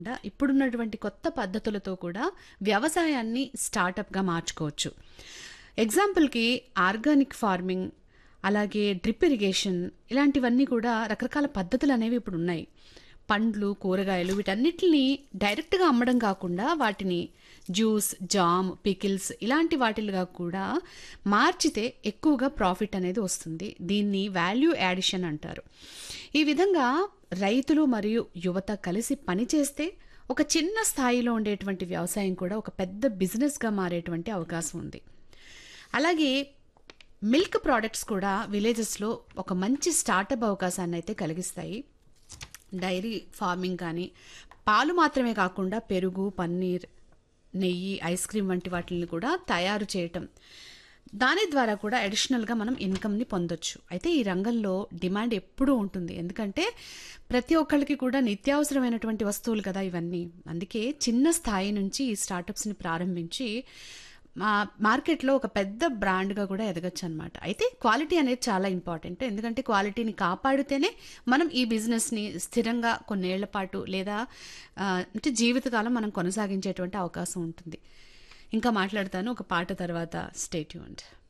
డా ఇప్పుడున్నటువంటి కొత్త పద్ధతులతో కూడా వ్యవసాయాన్ని స్టార్టప్గా మార్చుకోవచ్చు ఎగ్జాంపుల్కి ఆర్గానిక్ ఫార్మింగ్ అలాగే డ్రిప్ ఇరిగేషన్ ఇలాంటివన్నీ కూడా రకరకాల పద్ధతులు అనేవి ఇప్పుడు ఉన్నాయి పండ్లు కూరగాయలు వీటన్నిటిని డైరెక్ట్గా అమ్మడం కాకుండా వాటిని జ్యూస్ జామ్ పికిల్స్ ఇలాంటి వాటిలుగా కూడా మార్చితే ఎక్కువగా ప్రాఫిట్ అనేది వస్తుంది దీన్ని వాల్యూ యాడిషన్ అంటారు ఈ విధంగా రైతులు మరియు యువత కలిసి పనిచేస్తే ఒక చిన్న స్థాయిలో ఉండేటువంటి వ్యవసాయం కూడా ఒక పెద్ద బిజినెస్గా మారేటువంటి అవకాశం ఉంది అలాగే మిల్క్ ప్రోడక్ట్స్ కూడా విలేజెస్లో ఒక మంచి స్టార్టప్ అవకాశాన్ని అయితే కలిగిస్తాయి డైరీ ఫార్మింగ్ కానీ పాలు మాత్రమే కాకుండా పెరుగు పన్నీర్ నెయ్యి ఐస్ క్రీమ్ వంటి వాటిని కూడా తయారు చేయటం దాని ద్వారా కూడా అడిషనల్గా మనం ఇన్కమ్ని పొందొచ్చు అయితే ఈ రంగంలో డిమాండ్ ఎప్పుడూ ఉంటుంది ఎందుకంటే ప్రతి ఒక్కరికి కూడా నిత్యావసరమైనటువంటి వస్తువులు కదా ఇవన్నీ అందుకే చిన్న స్థాయి నుంచి ఈ స్టార్టప్స్ని ప్రారంభించి మా మార్కెట్లో ఒక పెద్ద బ్రాండ్గా కూడా ఎదగచ్చు అనమాట అయితే క్వాలిటీ అనేది చాలా ఇంపార్టెంట్ ఎందుకంటే క్వాలిటీని కాపాడితేనే మనం ఈ బిజినెస్ని స్థిరంగా కొన్నేళ్ల పాటు లేదా ఆ, అంటే జీవితకాలం మనం కొనసాగించేటువంటి అవకాశం ఉంటుంది ఇంకా మాట్లాడతాను ఒక పాట తర్వాత స్టేట్యూండ్